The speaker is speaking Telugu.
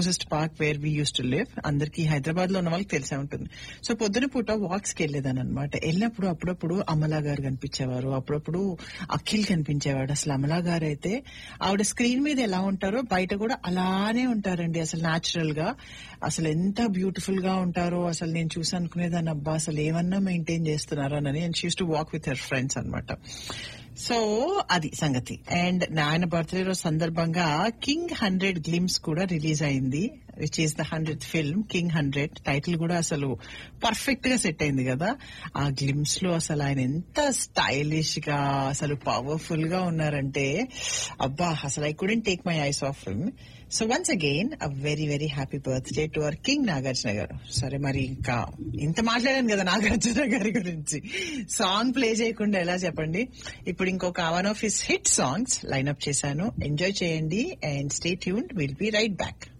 closest park where we used to live అందరికి హైదరాబాద్ లో ఉన్న వాళ్ళకి తెలిసే ఉంటుంది సో పొద్దున పూట వాక్స్ కి వెళ్ళేదాని అనమాట వెళ్ళినప్పుడు అప్పుడప్పుడు అమలా గారు కనిపించేవారు అప్పుడప్పుడు అఖిల్ కనిపించేవాడు అసలు అమలా గారు అయితే ఆవిడ స్క్రీన్ మీద ఎలా ఉంటారో బయట కూడా అలానే ఉంటారండి అసలు నాచురల్ గా అసలు ఎంత బ్యూటిఫుల్ గా ఉంటారో అసలు నేను చూసి అనుకునేదాన్ని అబ్బా అసలు ఏమన్నా మెయింటైన్ చేస్తున్నారని and she's to walk with her friends అనమాట సో అది సంగతి అండ్ నాయన బర్త్డే రోజు సందర్భంగా కింగ్ హండ్రెడ్ గ్లిమ్స్ కూడా రిలీజ్ అయింది which is the hundred film king hundred title కూడా అసలు పర్ఫెక్ట్ గా సెట్ అయింది కదా ఆ గ్లిమ్స్ లో అసలు ఆయన ఎంత స్టైలిష్ గా అసలు పవర్ఫుల్ గా ఉన్నారంటే అబ్బా అసలు I couldn't take my eyes off him so once again a very very happy birthday to our king Nagarjuna garu సరే మరి ఇంకా ఇంత మాట్లాడాను కదా నాగార్జున గారి గురించి సాంగ్ ప్లే చేయకుండా ఎలా చెప్పండి ఇప్పుడు ఇంకొక one of his hit songs lineup చేశాను ఎంజాయ్ చేయండి and stay tune will be right back